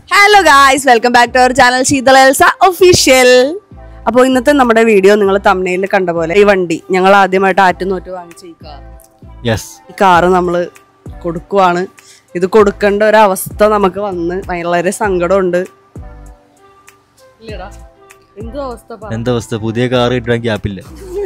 Hello guys welcome back to our channel Sheethala Elsa official അപ്പോൾ ഇന്നത്തെ നമ്മുടെ വീഡിയോ നിങ്ങൾ തമിഴിൽ കണ്ട പോലെ ഈ വണ്ടി ഞങ്ങൾ ആദ്യമായിട്ട് ആറ്റുനോറ്റ് വാങ്ങിച്ച ഈ കാർ യെസ് ഈ കാറ് നമ്മൾ കൊടുക്കുവാണ് ഇത് കൊടുക്കേണ്ട ഒരവസ്ഥ നമുക്ക് വന്ന് വളരെ സങ്കടമുണ്ട് ഇല്ലടാ എന്തോ അവസ്ഥ പറ. എന്താ അവസ്ഥ പുതിയ കാർ കിട്ടാൻ ഗ്യാപ്പില്ല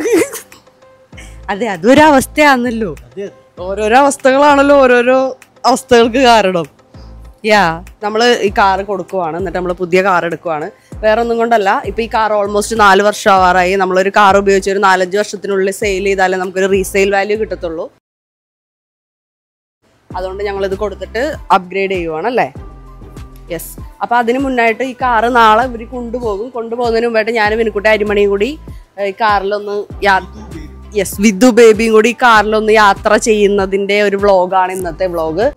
അതെ അതൊരു അവസ്ഥയാണല്ലോ ഓരോരോ അവസ്ഥകളാണല്ലോ ഓരോരോ അവസ്ഥകൾക്ക് കാരണം യാ നമ്മൾ ഈ കാറ് കൊടുക്കുവാണ് എന്നിട്ട് നമ്മൾ പുതിയ കാർ എടുക്കുവാണ് വേറെ ഒന്നും കൊണ്ടല്ല ഇപ്പൊ ഈ കാർ ഓൾമോസ്റ്റ് നാല് വർഷം ആവാറായി നമ്മളൊരു കാർ ഉപയോഗിച്ച് ഒരു നാലഞ്ച് വർഷത്തിനുള്ളിൽ സെയിൽ ചെയ്താലേ നമുക്കൊരു റീസെയിൽ വാല്യൂ കിട്ടത്തുള്ളൂ അതുകൊണ്ട് ഞങ്ങൾ ഇത് കൊടുത്തിട്ട് അപ്ഗ്രേഡ് ചെയ്യുവാണ് അല്ലേ യെസ് അപ്പൊ അതിന് മുന്നായിട്ട് ഈ കാറ് നാളെ ഇവർ കൊണ്ടുപോകും കൊണ്ടുപോകുന്നതിന് മുമ്പായിട്ട് ഞാനും വിനുക്കുട്ടി അരിമണിയും കൂടി ഏഹ്, ഈ കാറിലൊന്ന് യെസ് വിദ്തു ബേബിയും കൂടി ഈ കാറിലൊന്ന് യാത്ര ചെയ്യുന്നതിന്റെ ഒരു വ്ളോഗാണ് ഇന്നത്തെ വ്ളോഗ്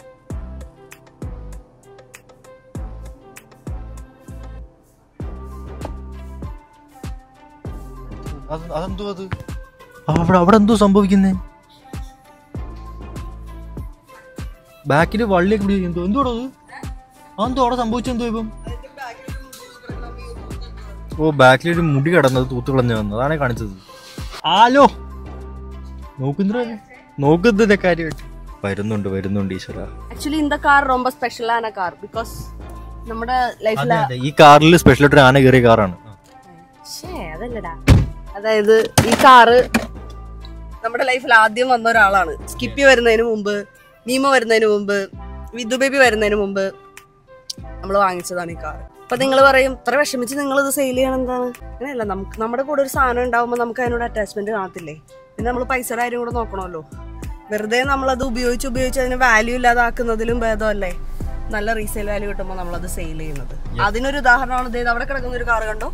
അതെന്തോ അത് അവിടെ അവിടെ എന്തോ സംഭവിക്കുന്നേ ബാക്കില് വള്ളിയൊക്കെ പിടി എന്തോ എന്തോടോ അത് അതെന്തോ അവിടെ സംഭവിച്ചെന്തോ ഇപ്പം ഓ ബാക്കിൽ ഒരു മുടി കിടന്നത് തൂത്ത് കളഞ്ഞു വന്നു അതാണ് കാണിച്ചത് ആലോ നോക്കുന്ന നോക്കുന്നതിന്റെ കാര്യമായിട്ട് വരുന്നുണ്ട് വരുന്നുണ്ട് ഈശ്വര ആക്ച്വലി இந்த കാർ ரொம்ப സ്പെഷ്യലാണ് കാർ ബിക്കോസ് നമ്മുടെ ലൈഫിൽ അതെ, അതെ. ഈ കാറിൽ സ്പെഷ്യൽ ആയിട്ട് ഒരു ആന കയറിയ കാറാണ് അതല്ലടാ അതായത് ഈ കാറ് നമ്മുടെ ലൈഫിൽ ആദ്യം വന്ന ഒരാളാണ് സ്കിപ്പി വരുന്നതിന് മുമ്പ് നീമ വരുന്നതിന് മുമ്പ് വിദു ബേബി വരുന്നതിന് മുമ്പ് നമ്മൾ വാങ്ങിച്ചതാണ് ഈ കാർ അപ്പൊ നിങ്ങൾ പറയും ഇത്ര വിഷമിച്ച് നിങ്ങൾ ഇത് സെയിൽ ചെയ്യണം എന്താണ് അങ്ങനെയല്ല നമുക്ക് നമ്മുടെ കൂടെ ഒരു സാധനം ഉണ്ടാവുമ്പോൾ നമുക്ക് അതിനോട് അറ്റാച്ച്മെന്റ് കാണത്തില്ലേ പിന്നെ നമ്മൾ പൈസയുടെ കാര്യം കൂടെ നോക്കണമല്ലോ വെറുതെ നമ്മളത് ഉപയോഗിച്ച് ഉപയോഗിച്ച് അതിന് വാല്യൂ ഇല്ലാതാക്കുന്നതിലും ഭേദമല്ലേ നല്ല റീസെയിൽ വാല്യൂ കിട്ടുമ്പോൾ നമ്മളത് സെയിൽ ചെയ്യുന്നത് അതിനൊരു ഉദാഹരണമാണ് ദേ അവിടെ കിടക്കുന്ന ഒരു കാർ കണ്ടോ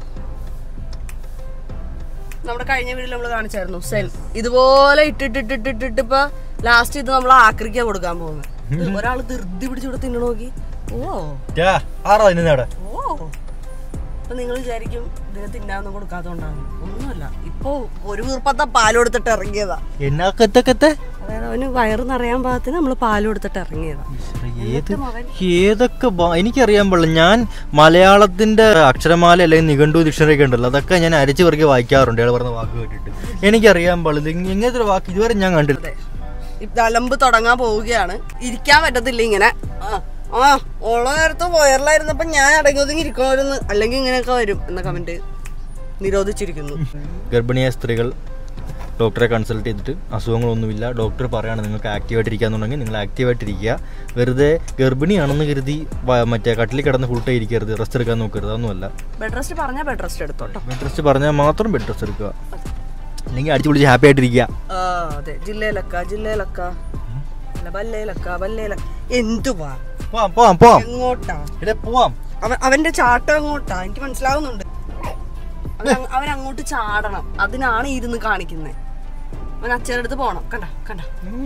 നമ്മുടെ കഴിഞ്ഞ വീഡിയോയിൽ നമ്മൾ കാണിച്ചായിരുന്നു സെൽ ഇതുപോലെ ഇട്ടിട്ടിട്ടിട്ടിട്ട് ഇപ്പൊ ലാസ്റ്റ് ഇത് നമ്മൾ ആക്രിക്ക കൊടുക്കാൻ പോകുന്നത് ഒരാൾ ധൃതി പിടിച്ച് ഇവിടെ തിന്നു നോക്കി ഓ ആറാ ഇതിന് അവിടെ ഓ അപ്പൊ നിങ്ങൾ വിചാരിക്കും ഇതിനെ തിന്നാനൊന്നും കൊടുക്കാത്തോണ്ടാണ് ഒന്നുമല്ല ഇപ്പൊ ഒരു വീർപ്പത്തെ പാൽ കൊടുത്തിട്ട് ഇറങ്ങിയതാ എന്നാ കത്തെ കത്തെ അതായത് അവന് വയറ് നിറയാൻ പാകത്തിന് നമ്മൾ പാൽ കൊടുത്തിട്ട് ഇറങ്ങിയതാ ഏത് ഏതൊക്കെ ഭാ- എനിക്കറിയാൻ പാടില്ല ഞാൻ മലയാളത്തിന്റെ അക്ഷരമാല അല്ലെങ്കിൽ നിഘണ്ടു ഡിക്ഷണറി ഒക്കെ ഉണ്ടല്ലോ അതൊക്കെ ഞാൻ അരച്ചു പെറുക്കി വായിക്കാറുണ്ട് അയാൾ പറഞ്ഞ വാക്ക് കേട്ടിട്ട് എനിക്കറിയാൻ പാടില്ല ഇങ്ങ- ഇങ്ങനത്തെ ഒരു വാക്ക് ഇതുവരെ ഞാൻ കണ്ടില്ല ഇപ്പൊ അലമ്പ് തുടങ്ങാൻ പോവുകയാണ് ഇരിക്കാൻ പറ്റത്തില്ല ഇങ്ങനെ ആ, ആ ഉള്ള നേരത്ത് വയറിലായിരുന്നപ്പോ ഞാൻ അടങ്ങി ഒതുങ്ങി ഇരിക്കണമായിരുന്നു അല്ലെങ്കിൽ ഇങ്ങനെയൊക്കെ വരും എന്ന കമന്റ് നിരോധിച്ചിരിക്കുന്നു ഗർഭിണിയായ സ്ത്രീകൾ ഡോക്ടറെ കൺസൾട്ട് ചെയ്തിട്ട് അസുഖങ്ങളൊന്നുമില്ല ഡോക്ടർ പറയാണ് നിങ്ങൾക്ക് ആക്റ്റീവായിട്ട് ഇരിക്കാന്നുണ്ടെങ്കിൽ നിങ്ങൾ ആക്റ്റീവായിട്ട് ഇരിക്കുക വെറുതെ ഗർഭിണിയാണെന്ന് കരുതി വ- മറ്റേ കട്ടിൽ കിടന്ന് ഫുൾ ടൈം ഇരിക്കരുത് റെസ്റ്റ് എടുക്കാൻ നോക്കരുത് അതൊന്നുമല്ല ബെഡ് റെസ്റ്റ് പറഞ്ഞാൽ ബെഡ് റെസ്റ്റ് എടുത്തോട്ടോ ബെഡ് റെസ്റ്റ് പറഞ്ഞാൽ മാത്രം ബെഡ് റെസ്റ്റ് എടുക്കുക അല്ലെങ്കിൽ അടിച്ചു പൊളിച്ച് ഹാപ്പി ആയിട്ടിരിക്കുക ആ അതെ ജില്ലയിലക്ക ജില്ലയിലക്ക അല്ല ബല്ലേലക്ക ബല്ലേലക്ക എന്തുവാ പോവാം പോവാം പോവാം എങ്ങോട്ടാ ഇവിടെ പോവാം അവൻ അവന്റെ ചാട്ടം എങ്ങോട്ടാ എനിക്ക് മനസ്സിലാവുന്നുണ്ട് അവൻ അങ്ങ്- അവൻ അങ്ങോട്ട് ചാടണം അതിനാണ് ഈ ഇരുന്ന് കാണിക്കുന്നത് അവൻ അച്ഛൻ്റെ അടുത്ത് പോണം കണ്ട കണ്ട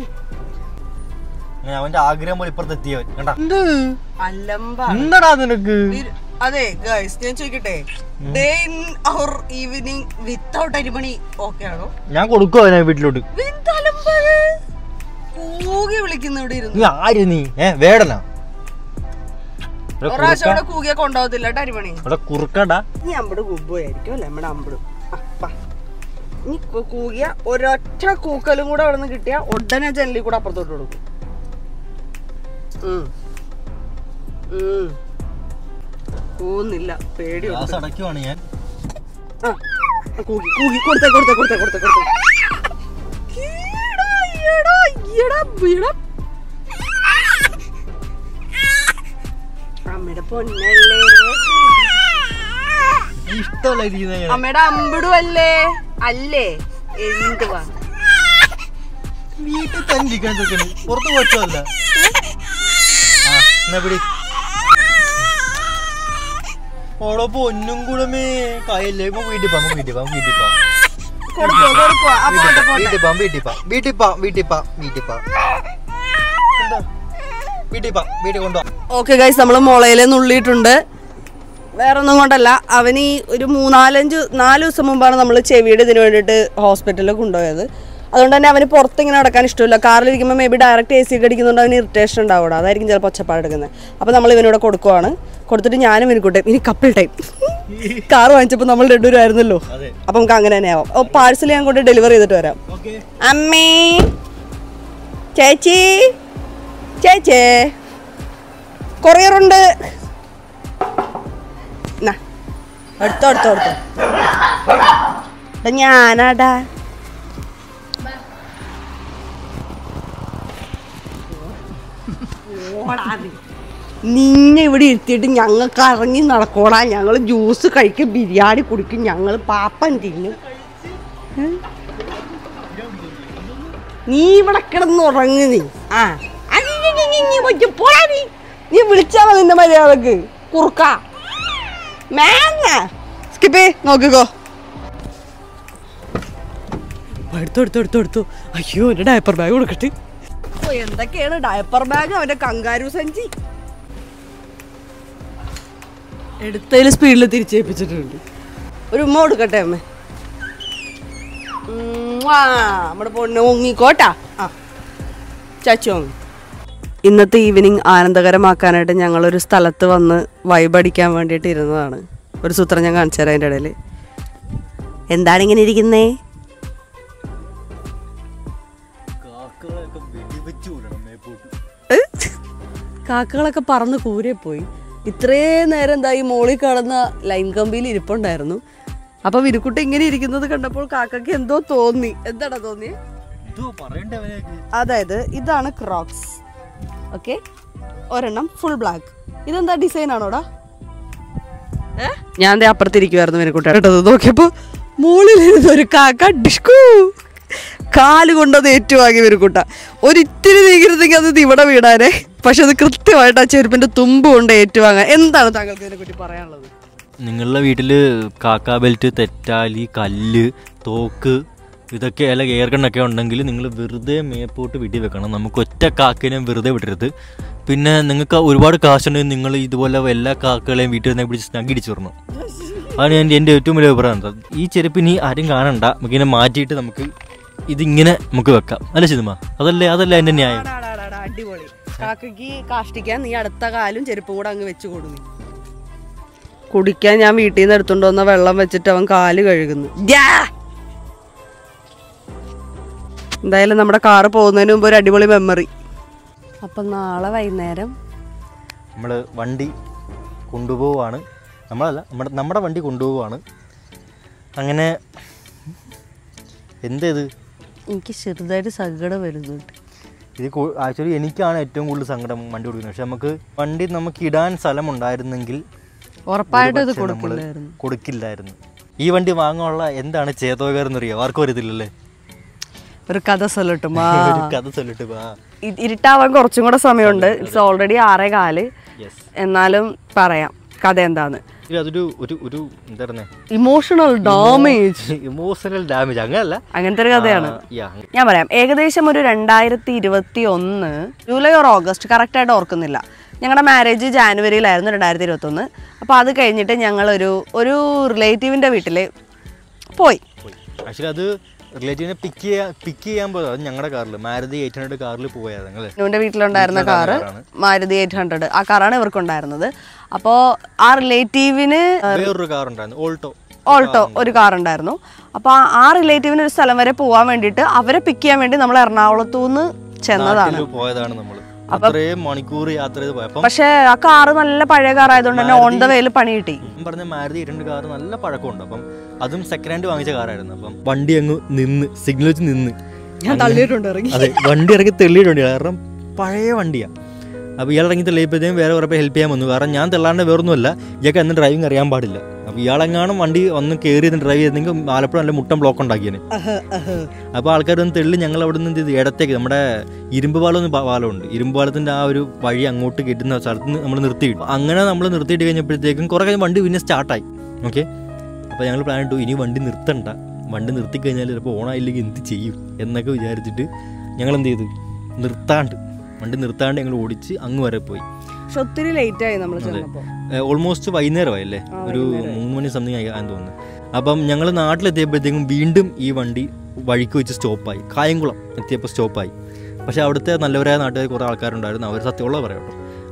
അങ്ങനെ അവന്റെ ആഗ്രഹം പോലെ ഇപ്പുറത്ത് എത്തിയവൻ കണ്ടാ അലമ്പ എന്താടാ നിനക്ക് അതെ ഗൈസ് ഞാൻ ചോദിക്കട്ടെ day in our evening without അരിമണി ഓക്കെ ആണോ ഞാൻ കൊടുക്കും അവനെ വീട്ടിലോട്ട് വിത്ത് അലമ്പഴ് കൂകി വിളിക്കുന്നു ഇവിടെ ഇരുന്ന് നീ ആര് നീ ഏ വേടനാ ഇവിടെ ഒരാഴ്ച കുറുക്ക- അവിടെ കൂകിയ കൊണ്ടുപോകത്തില്ല കേട്ടോ അരിമണി ഇവിടെ കുറുക്കടാ നീ അമ്പട് കുബുമായിരിക്കും അല്ലേ നമ്മുടെ അമ്പട് നീ കു- കൂകിയ ഒരൊറ്റ കൂക്കലും കൂടെ അവിടെ നിന്ന് കിട്ടിയ ഉടനെ ജനലിൽ കൂടെ അപ്പുറത്തോട്ട് കൊടുക്കും ഉം. ഉം. കൂന്നില്ല പേടിയുണ്ട് ഗ്ലാസ് അടയ്ക്കുവാണ് ഞാൻ ആ, ആ, കൂകി കൂകി കൊടുത്തേ കൊടുത്തേ കൊടുത്തേ കൊടുത്തേ കൊടുത്തേ ഈടാ, ഈടാ, ഈടാ, ഈടാ. അമ്മയുടെ പൊന്നല്ലേ ഇഷ്ടമല്ല ഇരിക്കുന്നത് അമ്മയുടെ അമ്പിടും അല്ലേ അല്ലേ എന്തുവാ വീട്ടിൽ തന്നെ ഇരിക്കാൻ ചെറുക്കന് പുറത്ത് പോച്ചല്ല എന്നാ പിടി ഓളോ പൊന്നും കൂടമേ കയല്ലേ ഇപ്പൊ വീട്ടിൽ പോവാം വീട്ടിൽ പോവാം വീട്ടിൽ പോവാം കൊടുക്കോ കൊടുക്കോ അപ്പൊ വീട്ടിൽ പോവാം വീട്ടിൽ പോവാം വീട്ടിൽ പോവാം വീട്ടിൽ പോവാം വീട്ടിൽ പോവാം എന്താ? വീട്ടിൽ പോവാം വീട്ടിൽ കൊണ്ടുപോവാം ഓക്കെ ഗൈസ് നമ്മൾ മുളയിലെ നുള്ളിയിട്ടുണ്ട് വേറെ ഒന്നും കൊണ്ടല്ല അവന് ഈ ഒരു മൂന്നാലഞ്ച് നാല് ദിവസം മുമ്പാണ് നമ്മൾ ചെവിയുടെ ഇതിന് വേണ്ടിയിട്ട് ഹോസ്പിറ്റലിൽ കൊണ്ടുപോയത് അതുകൊണ്ട് തന്നെ അവന് പുറത്ത് ഇങ്ങനെ നടക്കാൻ ഇഷ്ടമില്ല കാറിലിരിക്കുമ്പോൾ maybe direct A C ഒക്കെ അടിക്കുന്നുണ്ട് അവന് ഇറിറ്റേഷൻ ഉണ്ടാവും അതായിരിക്കും ചിലപ്പോൾ ഒച്ചപ്പാട് എടുക്കുന്നത് അപ്പോൾ നമ്മൾ ഇവനിവിടെ കൊടുക്കുവാണ് കൊടുത്തിട്ട് ഞാനും വിനിക്കൂട്ടെ ഇനി കപ്പിൾ ടൈം കാർ വാങ്ങിച്ചപ്പോൾ നമ്മൾ രണ്ടുപേരും ആയിരുന്നല്ലോ അതെ അപ്പം നമുക്ക് അങ്ങനെ തന്നെ ആവാം അപ്പോൾ പാഴ്സൽ ഞാൻ കൊണ്ട് ഡെലിവറി ചെയ്തിട്ട് വരാം ഓക്കെ അമ്മേ ചേച്ചി ചേച്ചേ കൊറിയറുണ്ട് നാ, എടുത്തോ എടുത്തോ എടുത്തോ എടാ ഞാനാടാ നിന്നെ ഇവിടെ ഇരുത്തിയിട്ട് ഞങ്ങൾക്ക് ഇറങ്ങി നടക്കോടാ ഞങ്ങൾ ജ്യൂസ് കഴിക്കും ബിരിയാണി കുടിക്കും ഞങ്ങൾ പാപ്പൻ തിന്നും നീ ഇവിടെ കിടന്ന് ഉറങ്ങു നീ ആ അയ്യ, ഞ, ഞ, ഞ, ഞ, കൊച്ചു, പോടാ നീ നീ വിളിച്ചാ മതി നിന്റെ മര്യാദക്ക് കുറുക്ക മേങ്ങ സ്കിപ്പേ നോക്കിക്കോ എടുത്തു എടുത്തു എടുത്തു എടുത്തു അയ്യോ എന്റെ ഡയപ്പർ ബാഗ് കൊടുക്കട്ടെ ഓ എന്തൊക്കെയാണ് ഡയപ്പർ ബാഗ് അവന്റെ കങ്കാരു സഞ്ചി എടുത്തതിൽ സ്പീഡിൽ തിരിച്ചേൽപ്പിച്ചിട്ടുണ്ട് ഒരു ഉമ്മ കൊടുക്കട്ടെ അമ്മ ഉമ്മാ. നമ്മുടെ പൊണ്ണ് മുങ്ങിക്കോട്ടാ ആ ചാച്ചു വാങ്ങ്. ഇന്നത്തെ ഈവനിങ് ആനന്ദകരമാക്കാനായിട്ട് ഞങ്ങളൊരു സ്ഥലത്ത് വന്ന് വൈബ് അടിക്കാൻ വേണ്ടിയിട്ട് ഇരുന്നതാണ് ഒരു സൂത്രം ഞാൻ കാണിച്ചു തരാം അതിൻ്റെ ഇടയിൽ എന്താണ് ഇങ്ങനെ ഇരിക്കുന്നേ കാക്കകളൊക്കെ വെടിവെച്ച് വിടണം മേപ്പോട്ട് ഏ? കാക്കകളൊക്കെ പറന്ന് കൂരെ പോയി ഇത്രയും നേരം എന്താ ഈ മോളിൽ കിടന്ന ലൈൻ കമ്പിയിൽ ഇരിപ്പുണ്ടായിരുന്നു അപ്പൊ വിരുക്കുട്ടി ഇങ്ങനെ ഇരിക്കുന്നത് കണ്ടപ്പോൾ കാക്കയ്ക്ക് എന്തോ തോന്നി എന്താടാ തോന്നി എന്തോ പറയണ്ടേ അവനെയൊക്കെ അതായത് ഇതാണ് ക്രോക്സ് ഓക്കെ ഒരെണ്ണം ഫുൾ ബ്ലാക്ക് ഇതെന്താ ഡിസൈൻ ആണോടാ ഏ? ഞാൻ ദേ അപ്പുറത്തിരിക്കുമായിരുന്നു വിനക്കുട്ടി കേട്ടത് നോക്കിയപ്പോ മുകളിലിരുന്ന് ഒരു കാക്ക ഡിഷ്കൂ കാല് കൊണ്ടത് ഏറ്റുവാങ്ങി വിനക്കുട്ട ഒരിത്തിരി നീങ്ങിരുന്നെങ്കിൽ അത് ഇവിടെ വീടാനേ പക്ഷെ അത് കൃത്യമായിട്ട് ആ ചെരുപ്പിന്റെ തുമ്പ് കൊണ്ട് ഏറ്റുവാങ്ങാൻ എന്താണ് താങ്കൾക്ക് ഇതിനെക്കുറിച്ച് പറയാനുള്ളത് നിങ്ങളുടെ വീട്ടിൽ കാക്ക ബെൽറ്റ് തെറ്റാലി കല്ല് തോക്ക് ഇതൊക്കെ അല്ല എയർഗണ്ണൊക്കെ ഉണ്ടെങ്കിൽ നിങ്ങൾ വെറുതെ മേപ്പോട്ട് വെടി വെക്കണം നമുക്ക് ഒറ്റ കാക്കിനെയും വെറുതെ വിടരുത് പിന്നെ നിങ്ങൾക്ക് ഒരുപാട് കാശുണ്ടെങ്കിൽ നിങ്ങൾ ഇതുപോലെ എല്ലാ കാക്കകളെയും വീട്ടിൽ നിന്ന് പിടിച്ച് സ്നഗിടിച്ച് വരണം അതാണ് എൻ്റെ എൻ്റെ ഏറ്റവും വലിയ അഭിപ്രായം എന്താ ഈ ചെരുപ്പ് ഇനി ആരും കാണണ്ട നമുക്കിങ്ങനെ മാറ്റിയിട്ട് നമുക്ക് ഇതിങ്ങനെ നമുക്ക് വെക്കാം അല്ല സിനിമ അതല്ലേ അതല്ലേ എൻ്റെ ന്യായം ആടാടാടാടാ, അടിപൊളി കാക്കയ്ക്ക് കാഷ്ടിക്കാൻ നീ അടുത്ത കാലും ചെരുപ്പും കൂടെ അങ്ങ് വെച്ച് കൊടുങ്ങി കുടിക്കാൻ ഞാൻ വീട്ടിൽ നിന്ന് എടുത്തോണ്ട് വന്ന വെള്ളം വെച്ചിട്ട് അവൻ കാല് കഴുകുന്നു ദ്യാ! എന്തായാലും നമ്മുടെ കാറ് പോകുന്നതിന് മുമ്പ് ഒരു അടിപൊളി മെമ്മറി അപ്പം നാളെ വൈകുന്നേരം നമ്മൾ വണ്ടി കൊണ്ടുപോവാണ് നമ്മളല്ല നമ്മുടെ നമ്മുടെ വണ്ടി കൊണ്ടുപോവാണ് അങ്ങനെ എന്തേത് എനിക്ക് ചെറുതായിട്ട് സങ്കടം വരുന്നുണ്ട് ഇത് ആക്ച്വലി എനിക്കാണ് ഏറ്റവും കൂടുതൽ സങ്കടം വണ്ടി കൊടുക്കുന്നത് പക്ഷെ നമുക്ക് വണ്ടി നമുക്ക് ഇടാൻ സ്ഥലം ഉണ്ടായിരുന്നെങ്കിൽ ഉറപ്പായിട്ടും ഇത് ഒരുപക്ഷെ നമ്മള് കൊടുക്കില്ലായിരുന്നു കൊടുക്കില്ലായിരുന്നു ഈ വണ്ടി വാങ്ങാനുള്ള എന്താണ് ചേതോകർ എന്നറിയാം ആർക്കും അറിയത്തില്ലല്ലേ ഒരു കഥ സൊല്ലട്ടും ഒരു കഥ ചൊല്ലിട്ട് വാ ഇരുട്ടാവാൻ കുറച്ചും കൂടെ സമയമുണ്ട് ഇറ്റ്സ് ഓൾറെഡി ആറേ കാല് യെസ് എന്നാലും പറയാം കഥ എന്താന്ന് അതൊരു ഒരു ഒരു എന്താ പറയുന്നത് ഇമോഷണൽ ഡാമേജ് ഇമോഷണൽ ഡാമേജ് അങ്ങനല്ല അങ്ങനത്തെ ഒരു കഥയാണ് ആ, yeah. ഞാൻ പറയാം ഏകദേശം ഒരു രണ്ടായിരത്തി ഇരുപത്തി ഒന്ന് ജൂലൈ ഓർ ഓഗസ്റ്റ് കറക്റ്റായിട്ട് ഓർക്കുന്നില്ല ഞങ്ങളുടെ മാരേജ് ജാനുവരിയിലായിരുന്നു രണ്ടായിരത്തി ഇരുപത്തി ഒന്ന് അപ്പോൾ അത് കഴിഞ്ഞിട്ട് ഞങ്ങളൊരു ഒരു റിലേറ്റീവിൻ്റെ വീട്ടിൽ പോയി ആക്ച്വലി അത് റിലേറ്റീവിനെ പിക്ക് ചെയ്യാൻ പിക്ക് ചെയ്യാൻ പോയത് അത് ഞങ്ങളുടെ കാറിൽ മാരുതി എയ്റ്റ് ഹൺഡ്രഡ് കാറിൽ പോയത് ഞങ്ങൾ നുവിൻ്റെ വീട്ടിലുണ്ടായിരുന്ന കാറ് കാറാണ്. മാരുതി എയ്റ്റ് ഹൺഡ്രഡ് ആ കാറാണ് ഇവർക്കുണ്ടായിരുന്നത് അപ്പോൾ ആ റിലേറ്റീവിന് വേറൊരു കാർ ഉണ്ടായിരുന്നു ഓൾട്ടോ ഓൾട്ടോ ഒരു കാർ ഉണ്ടായിരുന്നു അപ്പോൾ ആ റിലേറ്റീവിന് ഒരു സ്ഥലം വരെ പോകാൻ വേണ്ടിയിട്ട് അവരെ പിക്ക് ചെയ്യാൻ വേണ്ടി നമ്മൾ എറണാകുളത്തു നിന്ന് ചെന്നതാണ് നാട്ടിൽ പോയതാണ് നമ്മൾ അത്രയും മണിക്കൂർ യാത്ര ചെയ്ത് പോയി അപ്പം പക്ഷെ ആ കാറ് നല്ല പഴയ കാർ ആയതുകൊണ്ട് തന്നെ ഓൺ ദ വേയിൽ പണി കിട്ടി ഞാൻ പറഞ്ഞ മാരുതി എയ്റ്റ് ഹൺഡ്രഡ് കാർ നല്ല പഴക്കമുണ്ട് അപ്പം അതും സെക്കൻഡ് ഹാൻഡ് വാങ്ങിച്ച കാറായിരുന്നു അപ്പം വണ്ടി അങ്ങ് നിന്ന് സിഗ്നൽ വെച്ച് നിന്ന് ഞാൻ തള്ളിയിട്ടുണ്ട് ഇറങ്ങി അതെ വണ്ടി ഇറങ്ങി തെള്ളിയിട്ടുണ്ട് കാരണം പഴയ വണ്ടിയാണ് അപ്പോൾ ഇയാൾ ഇറങ്ങി തെളിയപ്പോഴത്തേക്കും വേറെ കുറേ പേര് ഹെൽപ്പ് ചെയ്യാൻ വന്നു കാരണം ഞാൻ തെള്ളാണ്ട് വേറൊന്നുമല്ല ഇയാൾക്ക് അന്ന് ഡ്രൈവിംഗ് അറിയാൻ പാടില്ല അപ്പോൾ ഇയാളെങ്ങാനും വണ്ടി ഒന്ന് കയറി ഡ്രൈവ് ചെയ്തെങ്കിൽ ആലപ്പുഴ നല്ല മുട്ടൻ ബ്ലോക്ക് ഉണ്ടാക്കിയേനെ അപ്പോൾ ആൾക്കാർ ഒന്ന് തെള്ളി ഞങ്ങൾ അവിടെ നിന്ന് എന്ത് ചെയ്തു ഇടത്തേക്ക് നമ്മുടെ ഇരുമ്പ് പാലം എന്ന് പാലമുണ്ട് ഇരുമ്പ് പാലത്തിൻ്റെ ആ ഒരു വഴി അങ്ങോട്ട് കിട്ടുന്ന സ്ഥലത്ത് നമ്മൾ നിർത്തിയിട്ടു അങ്ങനെ നമ്മൾ നിർത്തിയിട്ട് കഴിഞ്ഞപ്പോഴത്തേക്കും കുറേ കഴിഞ്ഞ് വണ്ടി പിന്നെ സ്റ്റാർട്ടായി ഓക്കെ അപ്പോൾ ഞങ്ങൾ പ്ലാൻ ഇട്ടു ഇനി വണ്ടി നിർത്തണ്ട വണ്ടി നിർത്തി കഴിഞ്ഞാൽ ചിലപ്പോൾ ഓണായില്ലെങ്കിൽ എന്ത് ചെയ്യും എന്നൊക്കെ വിചാരിച്ചിട്ട് ഞങ്ങൾ എന്ത് ചെയ്തു നിർത്താണ്ട് വണ്ടി നിർത്താണ്ട് ഞങ്ങൾ ഓടിച്ച് അങ്ങ് വരെ പോയി പക്ഷെ ഒത്തിരി ലേറ്റ് ആയി നമ്മൾ ചെന്നപ്പോ ഓൾമോസ്റ്റ് വൈകുന്നേരമായി അല്ലേ ഒരു മൂന്ന് മണി സംതിങ് ആയി ആണെന്ന് തോന്നുന്നു അപ്പം ഞങ്ങൾ നാട്ടിലെത്തിയപ്പോഴത്തേക്കും വീണ്ടും ഈ വണ്ടി വഴിക്ക് വെച്ച് സ്റ്റോപ്പായി കായംകുളം എത്തിയപ്പോൾ സ്റ്റോപ്പായി പക്ഷേ അവിടുത്തെ നല്ലവരായ നാട്ടുകാർ കുറേ ആൾക്കാരുണ്ടായിരുന്നു അവർ സത്യമുള്ള പറയാം കേട്ടോ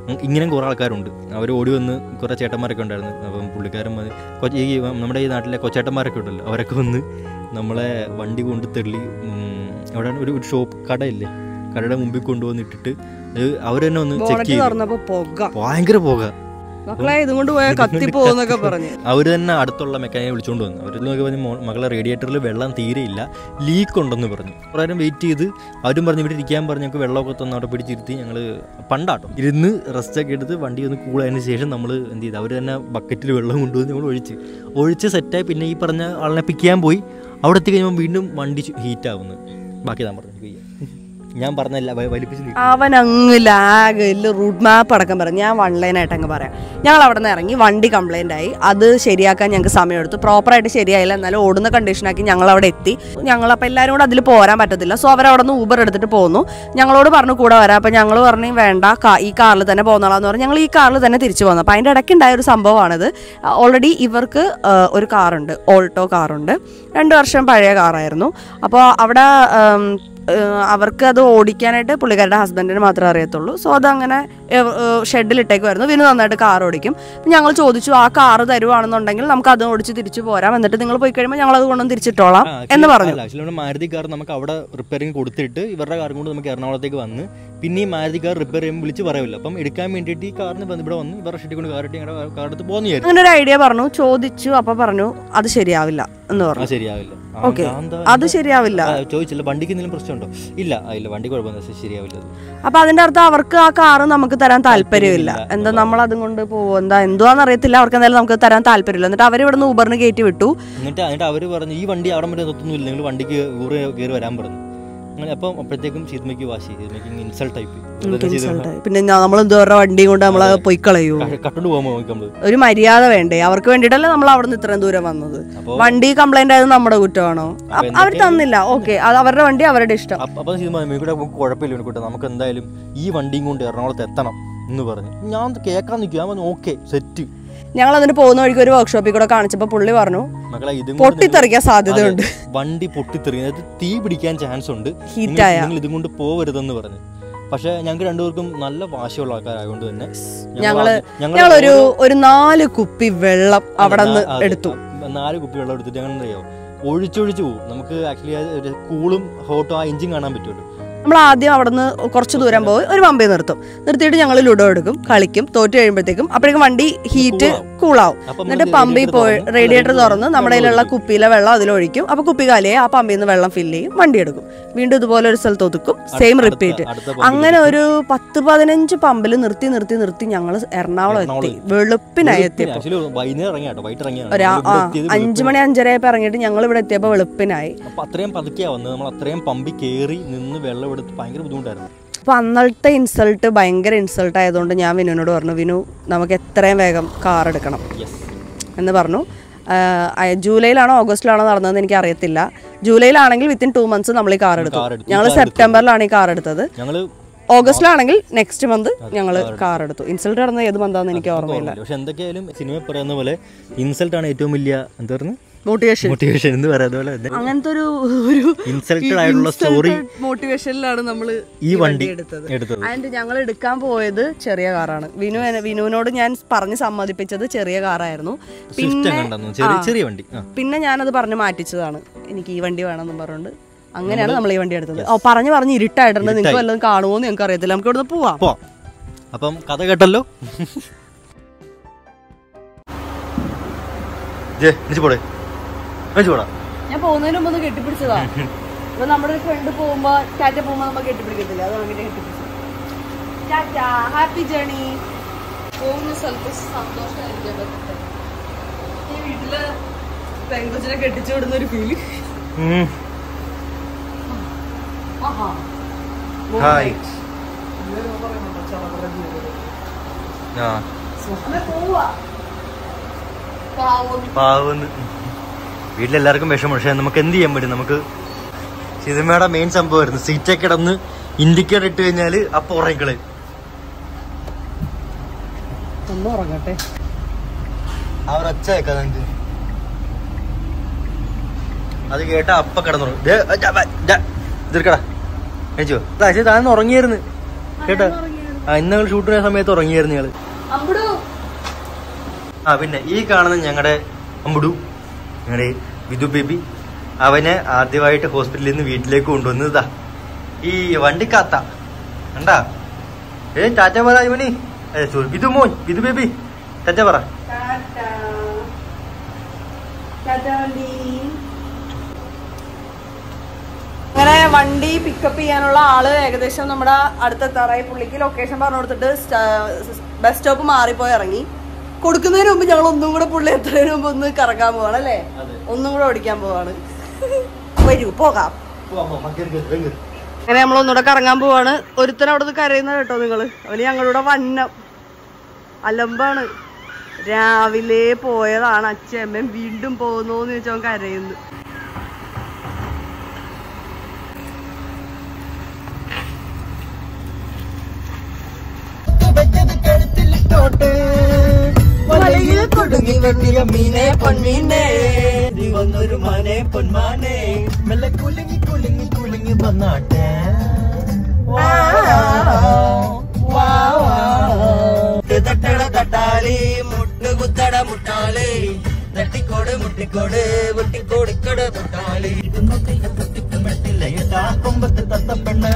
ഉം, ഇങ്ങനെയും കുറേ ആൾക്കാരുണ്ട് അവർ ഓടി വന്ന് കുറേ ചേട്ടന്മാരൊക്കെ ഉണ്ടായിരുന്നു അപ്പം പുള്ളിക്കാരൻ വന്ന് കൊ- ഈ നമ്മുടെ ഈ നാട്ടിലെ കൊച്ചേട്ടന്മാരൊക്കെ ഉണ്ടല്ലോ അവരൊക്കെ വന്ന് നമ്മളെ വണ്ടി കൊണ്ട് തെള്ളി ഉം, അവിടെ ഒരു ഒരു ഷോപ്പ് കടയില്ലേ കടയുടെ മുമ്പിൽ കൊണ്ടുവന്നിട്ടിട്ട് അത് അവർ തന്നെ ഒന്ന് ചെക്ക് ബോണറ്റ് ചെയ്തു തുറന്നപ്പോ പുക ഭയങ്കര പോക മക്കളെ ഇതും കൊണ്ട് പോയാൽ കത്തി പോകുന്നൊക്കെ പറഞ്ഞു അവർ തന്നെ അടുത്തുള്ള മെക്കാനിനെ വിളിച്ചുകൊണ്ട് വന്നു അവർ നോക്കി പറഞ്ഞു "മോ- മകളെ റേഡിയേറ്ററിൽ വെള്ളം തീരെയില്ല ലീക്ക് ഉണ്ടെന്ന് പറഞ്ഞു കുറേ നേരം വെയിറ്റ് ചെയ്ത് അവരും പറഞ്ഞു ഇവിടെ ഇരിക്കാൻ പറഞ്ഞ് ഞങ്ങൾക്ക് വെള്ളമൊക്കെ തന്ന് അവിടെ പിടിച്ചിരുത്തി ഞങ്ങൾ പണ്ടാട്ടോ ഇരുന്ന് റെസ്റ്റൊക്കെ എടുത്ത് വണ്ടി ഒന്ന് കൂളായതിനു ശേഷം നമ്മൾ എന്ത് ചെയ്തു അവർ തന്നെ ബക്കറ്റിൽ വെള്ളം കൊണ്ടുവന്ന് നമ്മൾ ഒഴിച്ച് ഒഴിച്ച് സെറ്റായി പിന്നെ ഈ പറഞ്ഞ ആളിനെ പിക്ക് ചെയ്യാൻ പോയി അവിടെ എത്തി കഴിയുമ്പോൾ വീണ്ടും വണ്ടി ഹീറ്റ് ആവുന്നു ബാക്കി ഞാൻ പറഞ്ഞു "എനിക്ക് വയ്യ." ഞാൻ പറഞ്ഞല്ല വ- വലിപ്പിച്ച് നീട്ടി. അവൻ അങ്ങ് ലാഗ് റൂട്ട് മാപ്പ് അടക്കം പറഞ്ഞു ഞാൻ വൺ ലൈൻ ആയിട്ട് അങ്ങ് പറയാം ഞങ്ങൾ അവിടെ നിന്ന് ഇറങ്ങി വണ്ടി കംപ്ലൈന്റ് ആയി അത് ശരിയാക്കാൻ ഞങ്ങൾക്ക് സമയമെടുത്തു പ്രോപ്പറായിട്ട് ശരിയായില്ല എന്നാലും ഓടുന്ന കണ്ടീഷനാക്കി ഞങ്ങൾ അവിടെ എത്തി ഞങ്ങൾ അപ്പോൾ എല്ലാവരും കൂടെ അതിൽ പോരാൻ പറ്റത്തില്ല സോ അവർ അവിടെ നിന്ന് ഊബർ എടുത്തിട്ട് പോന്നു ഞങ്ങളോട് പറഞ്ഞു കൂടെ വരാം അപ്പോൾ ഞങ്ങൾ പറഞ്ഞു വേണ്ട കാ- ഈ കാറിൽ തന്നെ പോന്നോളാന്ന് പറഞ്ഞു ഞങ്ങൾ ഈ കാറിൽ തന്നെ തിരിച്ചു പോന്നു അപ്പോൾ അതിൻ്റെ ഇടയ്ക്ക് ഉണ്ടായ ഒരു സംഭവമാണിത് ഓൾറെഡി ഇവർക്ക് ആ, ഒരു കാറുണ്ട് ഓൾട്ടോ കാറുണ്ട് രണ്ട് വർഷം പഴയ കാറായിരുന്നു അപ്പോൾ അവിടെ ആം, ഏഹ് അവർക്ക് അത് ഓടിക്കാനായിട്ട് പുള്ളിക്കാരുടെ ഹസ്ബൻഡിന് മാത്രമേ അറിയത്തുള്ളൂ സോ അതങ്ങനെ ഷെഡിലിട്ടേക്കുമായിരുന്നു വിനു നന്നായിട്ട് കാർ ഓടിക്കും അപ്പം ഞങ്ങൾ ചോദിച്ചു ആ കാറ് തരുവാണെന്നുണ്ടെങ്കിൽ നമുക്ക് അത് ഓടിച്ച് തിരിച്ചു പോരാം എന്നിട്ട് നിങ്ങൾ പോയി കഴിയുമ്പോൾ ഞങ്ങൾ അത് കൊണ്ടൊന്ന് തിരിച്ചിട്ടോളാം ആ, എന്ന് actually- പറഞ്ഞു അല്ല, actually നമ്മുടെ മാരുതി കാർ നമുക്ക് അവിടെ റിപ്പയറിംഗ് കൊടുത്തിട്ട് ഇവരുടെ കാർ കൊണ്ട് നമുക്ക് എറണാകുളത്തേക്ക് വന്ന് പിന്നെ ഈ മാരുതി കാർ റിപ്പയർ ചെയ്യുമ്പോൾ വിളിച്ച് പറയില്ല അപ്പം എടുക്കാൻ വേണ്ടിയിട്ട് ഈ കാറിന് വന്ന് ഇവിടെ വന്ന് ഇവരുടെ ഷെട്ടി കൊണ്ട് കാർ ഇട്ട് ഞങ്ങളുടെ കാർ എടുത്ത് പോകുന്ന വിചാരിച്ചു അങ്ങനെ ഒരു ഐഡിയ പറഞ്ഞു ചോദിച്ചു അപ്പൊ പറഞ്ഞു അത് ശരിയാവില്ല എന്ന് ആ പറഞ്ഞു ശരിയാവില്ല ആ, ഓക്കെ ഞാൻ എന്താ- അത് ശരിയാവില്ല ആ, ചോദിച്ചില്ല വണ്ടിക്ക് എന്തെങ്കിലും പ്രശ്നമുണ്ടോ ഇല്ല ആ, ഇല്ല വണ്ടി കുഴപ്പമൊന്നും ശരിയാവില്ല അത്. അപ്പൊ അതിന്റെ അർത്ഥം അവർക്ക് ആ കാറ് നമുക്ക് തരാൻ താല്പര്യമില്ല എന്താ നമ്മൾ അതും കൊണ്ട് പോകും എന്താ എന്തുവാന്ന് അറിയത്തില്ല അവർക്ക് എന്തായാലും നമുക്ക് തരാൻ താല്പര്യമില്ല എന്നിട്ട് അവർ ഇവിടുന്ന് ഊബറിന് കയറ്റി വിട്ടു എന്നിട്ട് എന്നിട്ട് അവർ പറഞ്ഞു ഈ വണ്ടി അവിടെ വരെ നിർത്തുന്നില്ല നിങ്ങൾ വണ്ടിക്ക് ഊറ് കയറി വരാൻ പറഞ്ഞു അങ്ങനെ അപ്പം അപ്പോഴത്തേക്കും സീതമ്മയ്ക്ക് വാശി സീതമ്മയ്ക്ക് ഇൻസൾട്ട് ആയിപ്പോയി നമുക്ക് insult ആയി. പിന്നെ നമ്മൾ എന്തോരം വണ്ടിയും കൊണ്ട് നമ്മളെ പോയി കളയൂ കട്ടോണ്ട് പോകുമ്പോൾ നോക്കി നമ്മള് ഒരു മര്യാദ വേണ്ടേ അവർക്ക് വേണ്ടിയിട്ടല്ലേ നമ്മൾ അവിടെ നിന്ന് ഇത്രയും ദൂരം വന്നത് അപ്പോൾ വണ്ടി കംപ്ലൈന്റ് ആയത് നമ്മുടെ കുറ്റമാണോ അ- അവർ തന്നില്ല ഓക്കെ അത് അവരുടെ വണ്ടി അവരുടെ ഇഷ്ടം അപ്പ- അപ്പം സീതമ്മ ഇവിടെ നമുക്ക് കുഴപ്പമില്ല എനിക്കൂട്ടെ നമുക്ക് എന്തായാലും ഈ വണ്ടിയും കൊണ്ട് എറണാകുളത്ത് എത്തണം എന്ന് പറഞ്ഞു ഞാൻ കേൾക്കാൻ നിൽക്കും ഞാൻ പറഞ്ഞു ഓക്കെ സെറ്റ് ഞങ്ങൾ അതിന് പോകുന്ന വഴിക്ക് ഒരു വർക്ക്ഷോപ്പിൽ കൂടെ കാണിച്ചപ്പോൾ പുള്ളി പറഞ്ഞു മക്കളെ ഇതും കൊണ്ട് പൊട്ടിത്തെറിക്കാൻ സാധ്യതയുണ്ട് അതെ, വണ്ടി പൊട്ടിത്തെറി അതായത് തീ പിടിക്കാൻ ചാൻസ് ഉണ്ട് Heat നിങ്ങൾ- ആയ. നിങ്ങൾ ഇതും കൊണ്ട് പോവരുതെന്ന് പറഞ്ഞു പക്ഷെ ഞങ്ങൾക്ക് രണ്ടുപേർക്കും നല്ല വാശിയുള്ള ആൾക്കാരായതുകൊണ്ട് തന്നെ ഞങ്ങള് ആദ്യം- ഞങ്ങള് ഞങ്ങളൊരു ഓരോ- ഒരു നാല് കുപ്പി വെള്ളം അവിടെ നിന്ന് അതെ, എടുത്തു നാല് കുപ്പി വെള്ളം എടുത്തിട്ട് ഞങ്ങൾ അറിയോ ഒഴിച്ചൊഴിച്ച് പോകും നമുക്ക് ആക്ച്വലി ഒരു കൂളും ഹോട്ടും ആ എഞ്ചിൻ കാണാൻ പറ്റുമല്ലോ നമ്മൾ ആദ്യം അവിടെ നിന്ന് കുറച്ച് ദൂരം പോയി ഒരു പമ്പിൽ നിർത്തും നിർത്തിയിട്ട് ഞങ്ങൾ ലുഡോ എടുക്കും കളിക്കും തോറ്റ് കഴിയുമ്പോഴത്തേക്കും അപ്പോഴേക്കും വണ്ടി ഹീറ്റ് കൂളാവും അപ്പം എന്നിട്ട് നമ്മൾ പമ്പിൽ radiator പോയി തുറന്ന് റേഡിയേറ്റർ വെള്ളം തുറന്ന് നമ്മുടെ ഒഴിക്കും. കയ്യിലുള്ള കുപ്പിയിലെ വെള്ളം അതിലൊഴിക്കും അപ്പൊ കുപ്പി കാലിയായി ആ പമ്പിൽ നിന്ന് വെള്ളം ഫില്ല് ചെയ്യും വണ്ടി എടുക്കും വീണ്ടും ഇതുപോലെ ഒരു സ്ഥലത്ത് ഒതുക്കും സെയിം അടുത്ത- റിപ്പീറ്റ് അടുത്ത പമ്പിൽ അങ്ങനെ ഒരു പത്ത് പതിനഞ്ച് പമ്പിൽ നിർത്തി നിർത്തി നിർത്തി ഞങ്ങൾ എറണാകുളം എത്തി വെളുപ്പിനായി എത്തിയപ്പോൾ ആക്ച്വലി വൈകുന്നേരം ഇറങ്ങിയാട്ടോ വൈകിട്ട് ഇറങ്ങിയാണ് ഒരു ആ- നമ്മൾ ആ, ഇവിടെ എത്തിയത് അഞ്ചു മണി അഞ്ചര ആയപ്പോ ഇറങ്ങിയിട്ട് ഞങ്ങൾ ഇവിടെ എത്തിയപ്പോൾ വെളുപ്പിനായി അപ്പൊ അത്രയും പതുക്കെയാ വന്നത് നമ്മൾ അത്രയും പമ്പി കയറി നിന്ന് വെള്ളം എടുത്ത് ഭയങ്കര ബുദ്ധിമുട്ടായിരുന്നു അപ്പൊ അന്നത്തെ ഇൻസൾട്ട് ഭയങ്കര ഇൻസൾട്ട് ആയതുകൊണ്ട് ഞാൻ വിനുവിനോട് പറഞ്ഞു വിനു നമുക്ക് എത്രയും വേഗം കാർ എടുക്കണം യെസ് എന്ന് പറഞ്ഞു ആഹ് ജൂലൈയിലാണോ ഓഗസ്റ്റിലാണോ നടന്നതെന്ന് എനിക്ക് അറിയത്തില്ല ജൂലൈയിലാണെങ്കിൽ വിത്തിൻ ടു മന്ത്സ് നമ്മൾ ഈ കാർ എടുത്തു കാർ എടുത്തു. ഞങ്ങൾ സെപ്റ്റംബറിലാണ് ഈ കാർ എടുത്തത് ഞങ്ങള് ഓഗസ്റ്റിലാണെങ്കിൽ നെക്സ്റ്റ് മന്ത് ഞങ്ങൾ കാർ എടുത്തു ഇൻസൾട്ട് നടന്നത് ഏത് മന്താന്ന് എനിക്ക് ഓർമ്മയില്ല പക്ഷെ എന്തൊക്കെയായാലും സിനിമ പറയുന്ന പോലെ ഇൻസൾട്ട് ആണ് ഏറ്റവും വലിയ എന്താ പറഞ്ഞു മോട്ടിവേഷൻ മോട്ടിവേഷൻ എന്ന് പറയുന്ന പോലെ തന്നെ അങ്ങനത്തെ ഒരു ഒരു ഇൻസൾട്ടഡ് ആയിട്ടുള്ള സ്റ്റോറി മോട്ടിവേഷനിലാണ് നമ്മൾ ഈ വണ്ടി എടുത്തത് എടുത്തത് ആൻഡ് ഞങ്ങൾ എടുക്കാൻ പോയത് ചെറിയ കാറാണ് വിനു എന്നെ- വിനുവിനോട് ഞാൻ പറഞ്ഞ് സമ്മതിപ്പിച്ചത് ചെറിയ കാറായിരുന്നു സ്വിഫ്റ്റ് കണ്ടെന്നു ചെറിയ ചെറിയ വണ്ടി ആ പിന്നെ ഞാനത് പറഞ്ഞ് മാറ്റിച്ചതാണ് എനിക്ക് ഈ വണ്ടി വേണമെന്നും പറഞ്ഞുകൊണ്ട് അങ്ങനെയാണ് നമ്മൾ ഈ വണ്ടി എടുത്തത് ഓ പറഞ്ഞു പറഞ്ഞ് ഇരുട്ടായിട്ടുണ്ട് നിങ്ങൾക്ക് വല്ലതും കാണുമോ എന്ന് ഞങ്ങൾക്ക് അറിയത്തില്ല നമുക്ക് ഇവിടുന്ന് പോവാം പോവാം അപ്പം കഥ കേട്ടല്ലോ ജേ എണിച്ച് പോടെ എണിച്ച് പോടാ ഞാൻ പോകുന്നതിന് മുമ്പ് ഒന്ന് കെട്ടിപ്പിടിച്ചതാ ഇപ്പൊ നമ്മുടെ ഒരു ഫ്രണ്ട് പോകുമ്പോ ടാറ്റ പോകുമ്പോ നമ്മൾ കെട്ടിപ്പിടിക്കത്തില്ല അത് അങ്ങനെ കെട്ടിപ്പിടിച്ചു ടാറ്റ ഹാപ്പി ജേണി പോകുന്ന സ്ഥലത്ത് സന്തോഷമായിരിക്കാൻ പറ്റട്ടെ ഈ വീട്ടില് പെങ്കൊച്ചിനെ കെട്ടിച്ചു വിടുന്ന ഒരു ഫീല് ഹായ് ആ പാവന്ന് വീട്ടിലെല്ലാവർക്കും വിഷമം പക്ഷെ നമുക്ക് എന്ത് ചെയ്യാൻ പറ്റും നമുക്ക് സിനിമയുടെ മെയിൻ സംഭവമായിരുന്നു സീറ്റൊക്കെ കിടന്ന് ഇൻഡിക്കേറ്റർ ഇട്ട് കഴിഞ്ഞാല് അപ്പൊ ഉറങ്ങിക്കളയും ഒന്ന് ഉറങ്ങട്ടെ ആ ഒരു ഒച്ച കേൾക്കാം നിനക്ക് അത് കേട്ട അപ്പ കിടന്നുറങ്ങും തീർക്കടാ കഴിച്ചോ താഴ്ച താഴ്ന്ന് ഉറങ്ങിയായിരുന്നു കേട്ടോ ആ ഇന്ന് ഞങ്ങൾ ഷൂട്ട് ചെയ്യുന്ന സമയത്ത് ഉറങ്ങിയായിരുന്നു ഞങ്ങള് അമ്പടു ആ പിന്നെ ഈ കാണുന്ന ഞങ്ങളുടെ അമ്പുടു ഞങ്ങളുടെ വിധു ബേബി അവനെ ആദ്യമായിട്ട് ഹോസ്പിറ്റലിൽ നിന്ന് വീട്ടിലേക്ക് കൊണ്ടുവന്നതാ ഈ വണ്ടിക്കാത്ത കണ്ടാ ഏ ടാറ്റ പറ ഇവനി ഏ, sorry, വിധു മോൻ വിധു ബേബി ടാറ്റ പറ അങ്ങനെ വണ്ടി പിക്കപ്പ് ചെയ്യാനുള്ള ആള് ഏകദേശം നമ്മുടെ അടുത്തെത്താറായി പുള്ളിക്ക് ലൊക്കേഷൻ പറഞ്ഞു കൊടുത്തിട്ട് ബസ് സ്റ്റോപ്പ് മാറിപ്പോയി ഇറങ്ങി കൊടുക്കുന്നതിന് മുമ്പ് ഞങ്ങൾ ഒന്നും കൂടെ പുള്ളി എത്തുന്നതിന് മുമ്പ് ഒന്ന് കറങ്ങാൻ പോവാണ് അല്ലേ ഒന്നും കൂടെ ഓടിക്കാൻ പോവാണ് വരൂ പോകാം അങ്ങനെ നമ്മൾ ഒന്നുകൂടെ കറങ്ങാൻ പോവാണ് ഒരുത്തൻ അവിടെ നിന്ന് കരയുന്നത് കേട്ടോ നിങ്ങള് അവന് ഞങ്ങളുടെ വന്നം അലമ്പാണ് രാവിലെ പോയതാണ് അച്ഛമ്മയും വീണ്ടും പോകുന്നോന്ന് ചോദിച്ചവൻ കരയുന്നു വലയിൽ കൊടുങ്ങി വെട്ടിയ മീനെ പൊന്മീനെ നീ വന്നൊരു മാനെ പൊന്മാനെ മെല്ലെ കുലുങ്ങി കുലുങ്ങി കുലുങ്ങി വന്നാട്ടെ തട്ടട തട്ടാളി മുട്ട് കുത്തട മുട്ടാളി തട്ടിക്കോട് മുട്ടിക്കോട് മുട്ടിക്കോടിക്കോട് മുട്ടാളി കൊമ്പത്ത് തത്തപ്പെണ്ണ്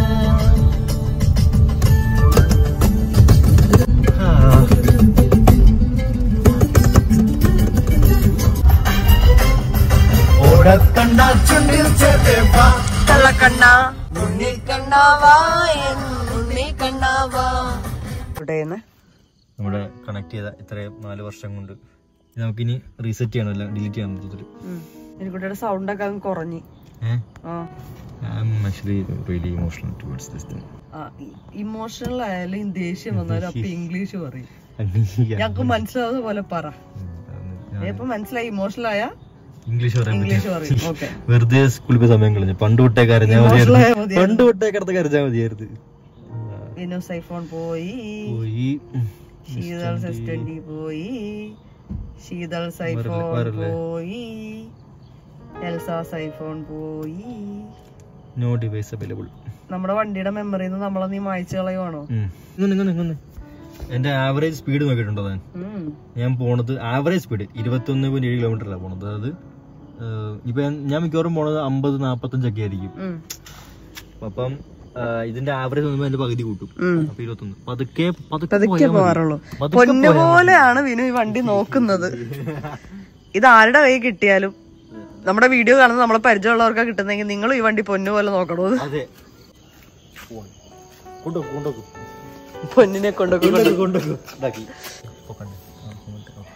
ഓടക്കണ്ട ചുണ്ടിൽ ചേർത്തേപ്പാ കള്ളക്കണ്ണ ഉണ്ണി കണ്ണാവാ ഉണ്ണി കണ്ണാവാ ഇവിടെന്ന് നമ്മുടെ കണക്ട് ചെയ്ത ഇത്രയും നാല് വർഷം കൊണ്ട് ഇത് നമുക്കിനി റീസെറ്റ് ചെയ്യണം എല്ലാം ഡിലീറ്റ് ചെയ്യാൻ മൊത്തത്തിൽ എനിക്കുട്ടിയുടെ സൗണ്ട് ഒക്കെ അങ്ങ് കുറഞ്ഞു ഏഹ് ആ I'm actually really emotional towards this thing emotional ആയാലും ദേഷ്യം വന്നാലും അപ്പൊ ഇംഗ്ലീഷ് പറയും ഞങ്ങക്ക് മനസ്സിലാവുന്ന പോലെ പറ ഇപ്പൊ മനസ്സിലായി ഇമോഷണൽ ആയ ഇംഗ്ലീഷ് പറയാൻ ഇംഗ്ലീഷ് പറയും ഓക്കെ വെറുതെ സ്കൂളിൽ പോയി സമയം കളഞ്ഞു പണ്ട് തൊട്ടേ കരഞ്ഞാൽ Emotional ആയാ മതിയായിരുന്നു മതിയായിരുന്നു. പണ്ട് തൊട്ടേ കിടന്ന് കരഞ്ഞാൽ മതിയായിരുന്നു വിനോസ് ഐഫോൺ പോയി പോയി ശീതൾ സിസ്റ്റൻഡി പോയി ശീതൾ ഐഫോൺ വരല്ലേ? പോയി എൽസാസ് ഐഫോൺ പോയി നോ ഡിവൈസ് അവൈലബിൾ നമ്മുടെ വണ്ടിയുടെ മെമ്മറിന്ന് നമ്മളെ നീ മായ്ച്ചു കളയുവാണോ ഇങ്ങനെ ഇങ്ങനെ ഇങ്ങനെ എന്റെ ആവറേജ് സ്പീഡ് നോക്കിയിട്ടുണ്ടോ ഞാൻ ഉം. ഞാൻ പോണത് ആവറേജ് സ്പീഡ് ഇരുപത്തി ഒന്ന് പോയിന്റ് ഏഴ് കിലോമീറ്ററിലാണ് പോണത് അതായത് ഏഹ്, ഇപ്പൊ ഞാൻ- ഞാൻ മിക്കവാറും പോണത് അമ്പത് നാപ്പത്തഞ്ചൊക്കെ ആയിരിക്കും ഉം. അപ്പം ഏഹ്, ഇതിന്റെ ആവറേജ് വന്നപ്പോ എന്റെ പകുതി കൂട്ടും ഉം. അപ്പൊ ഇരുപത്തൊന്ന് പതുക്കെ പതുക്കെ പതുക്കെ പോയാ മതി. പോവാറുള്ളൂ പതുക്കെ പൊന്നു പോയാ മതി. പോലെയാണ് വിനു ഈ വണ്ടി നോക്കുന്നത് ഇത് ആരുടെ കൈ കിട്ടിയാലും നമ്മുടെ വീഡിയോ കാണുന്നത് നമ്മളെ പരിചയമുള്ളവർക്കാ കിട്ടുന്നെങ്കിൽ നിങ്ങൾ ഈ വണ്ടി പൊന്നു പോലെ നോക്കണോ അതെ കൊണ്ടുപോകും കൊണ്ടുപോകും പൊന്നിനെ കൊണ്ടൊക്കെ കൊണ്ട് കൊണ്ടുപോകും ഇതാക്കി പൊക്കണ്ടേ? ആ, ഇങ്ങോട്ട് ഓക്കേ.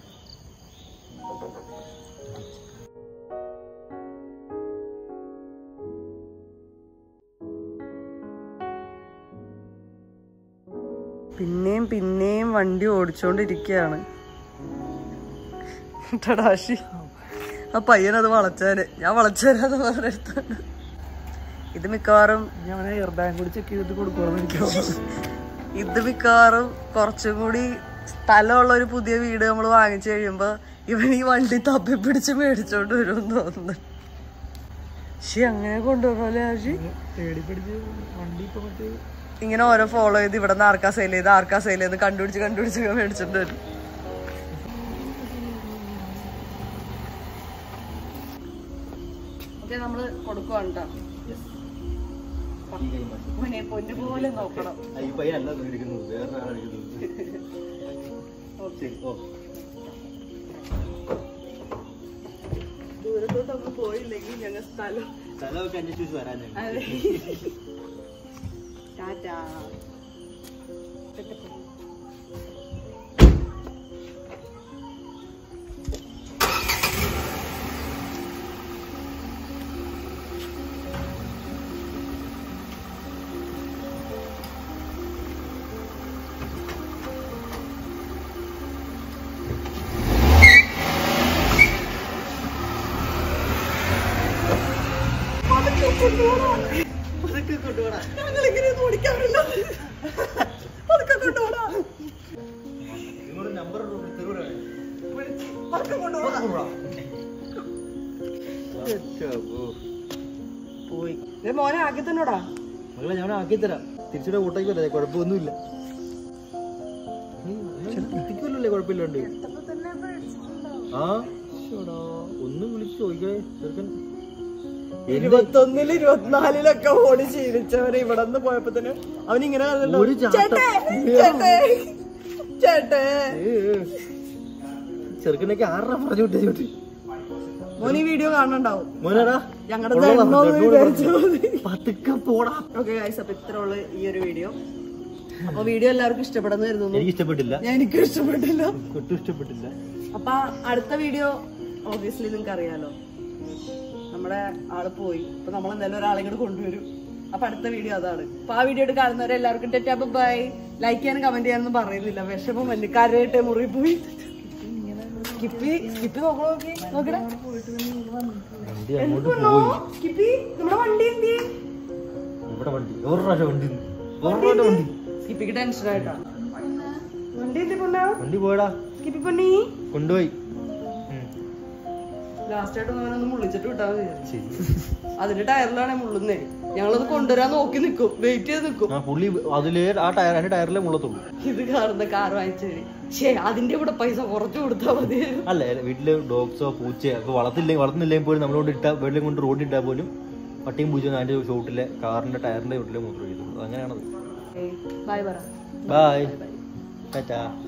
പിന്നെയും പിന്നെയും വണ്ടി ഓടിച്ചോണ്ടിരിക്കുകയാണ് ടടാശി ആ പയ്യനത് വളച്ചാന് ഞാൻ വളച്ചാരാന്ന് പറഞ്ഞെടുത്താണ് ഇത് മിക്കവാറും ഞാൻ എയർ ബാഗ് കൂടി ചെക്ക് ചെയ്തിട്ട് കൊടുക്കുമെന്ന് എനിക്ക് തോന്നുന്നു ഇത് മിക്കവാറും കുറച്ചും കൂടി സ്ഥലമുള്ള ഒരു പുതിയ വീട് നമ്മൾ വാങ്ങിച്ചു കഴിയുമ്പോ ഇവൻ ഈ വണ്ടി തപ്പി പിടിച്ച് മേടിച്ചോണ്ട് വരുമെന്ന് തോന്നുന്നു ശരി അങ്ങനെ കൊണ്ടുപോകല്ലേ ആശി ഇങ്ങനെ ഓരോ ഫോളോ ചെയ്ത് ഇവിടെ നിന്ന് ആർക്കാ സെയിൽ ചെയ്ത് ആർക്കാ സെയിൽ ചെയ്ത് കണ്ടുപിടിച്ച് കണ്ടുപിടിച്ച് മേടിച്ചോണ്ട് വരും നമ്മള് കൊടുക്കുവാണ് ട്ടോ. മോനെ പൊന്നു പോലെ നോക്കണം ആ, ഈ പയ്യൻ അല്ല മേടിക്കുന്നത് വേറെ ആളാണ് എടുക്കുന്നത്. ശരി, ഓ. ദൂരത്തോട്ടൊന്നും പോയില്ലെങ്കിൽ ഞങ്ങൾ സ്ഥലം സ്ഥലമൊക്കെ അന്വേഷിച്ച് വരാൻ ഞാൻ. അതെ ടാറ്റാ ഞങ്ങളിങ്ങനെയൊന്നും ഓടിക്കാറില്ല അതൊക്കെ കൊണ്ടുപോടാ നിങ്ങളുടെ നമ്പർ തരൂരാണ് അതൊക്കെ കൊണ്ടുപോടാ പോയി മോനെ ആക്കി തന്നോടാ മകളെ ഞാൻ ആക്കി തരാം തിരിച്ചിടെ കൂട്ടായിക്കല്ലേ കുഴപ്പമൊന്നുമില്ല കിട്ടിക്കുമല്ലേ കുഴപ്പമില്ലാണ്ട് ആ ശ്ശോടാ, ഒന്ന് വിളിച്ച് ചോദിക്കേ ചെറുക്കൻ എന്ത് ഇരുപത്തൊന്നില് ഇരുപത്തിനാലിലൊക്കെ ഓടി ശീലിച്ചവര് ഇവിടെ നിന്ന് പോയപ്പോ തന്നെ അവൻ ഇങ്ങനെ ഒരു ചാട്ടം. ചേട്ടേ ഏ, ഏ. ചെറുക്കനൊക്കെ ആറര പറഞ്ഞു വിട്ടേ ചോട്ട് മോന് ഈ വീഡിയോ കാണണ്ടാവും മോനാടാ ഞങ്ങളുടെ ഉള്ളതാ, ദണ്ണോന്ന് ദണ്ണോട് വിചാരിച്ചാ മതി പതുക്കെ പോടാ ഓക്കെ ഗൈസ് അപ്പൊ ഇത്ര ഉള്ളു ഈ ഒരു വീഡിയോ അപ്പൊ വീഡിയോ എല്ലാവർക്കും ഇഷ്ടപ്പെടുന്ന കരുതുന്നു എനിക്ക് ഇഷ്ടപ്പെട്ടില്ല ഞാൻ എനിക്കും ഇഷ്ടപ്പെട്ടില്ല ഒട്ടും ഇഷ്ടപ്പെട്ടില്ല അപ്പൊ അടുത്ത വീഡിയോ ഓബിയസ്ലി നിങ്ങൾക്ക് അറിയാലോ നമ്മുടെ ആള് പോയി അപ്പൊ നമ്മൾ എന്തായാലും ഒരാളെ കൂടെ കൊണ്ടുവരും അപ്പൊ അടുത്ത വീഡിയോ അതാണ് അപ്പൊ ആ വീഡിയോ കാണുന്നവരെ എല്ലാവർക്കും ടെറ്റാ ബൈ ലൈക്ക് ചെയ്യാനും കമന്റ് ചെയ്യാനൊന്നും പറയുന്നില്ല വിഷമം വന്നു കരയട്ടെ മുറി പോയി സ്കിപ്പി സ്കിപ്പി നോക്കണോ നോക്കി നോക്കണേ വണ്ടി അങ്ങോട്ട് പോയി സ്കിപ്പി നമ്മുടെ വണ്ടി എന്തി ഇവിടെ വണ്ടി ഒരു പ്രാവശ്യം വണ്ടി നിന്ന്. ഒരു പ്രാവശ്യം വണ്ടി സ്കിപ്പിക്ക് ടെൻഷൻ ആയിട്ടാ വണ്ടി എന്തി പൊന്നാ വണ്ടി പോയടാ സ്കിപ്പി പൊന്നി കൊണ്ടുപോയി ഉം. ലാസ്റ്റ് ആയിട്ട് അവനൊന്ന് മുള്ളിച്ചിട്ട് വിട്ടാ മതി ശരി അതിന്റെ ടയറിലാണ് മുള്ളുന്നേ ഞങ്ങളത് കൊണ്ടുവരാൻ നോക്കി നിക്കും വെയിറ്റ് ചെയ്ത് നിക്കും ആ പുള്ളി അതില് ആ ടയർ അതിന്റെ ടയറിലെ മുള്ളത്തുള്ളൂ ഇത് കാണുന്ന കാർ വാങ്ങിച്ചത് ശേ അതിന്റെ കൂടെ പൈസ കുറച്ചു കൊടുത്താ മതി അല്ല വീട്ടില് ഡോഗ്സോ പൂച്ചയോ ഒക്കെ വളർത്തില്ലെങ്കിൽ വളർത്തുന്നില്ലെങ്കിൽ പോലും നമ്മളോട് ഇട്ടാ വെള്ളം കൊണ്ട് റോഡിൽ ഇട്ടാൽ പോലും പട്ടിയും പൂച്ചയും അതിന്റെ ഷോട്ടിലെ കാറിന്റെ ടയറിന്റെ വീട്ടിലെ മൂത്രം ചെയ്തു അങ്ങനെയാണത് ബൈ പറ ബായ് ടാറ്റാ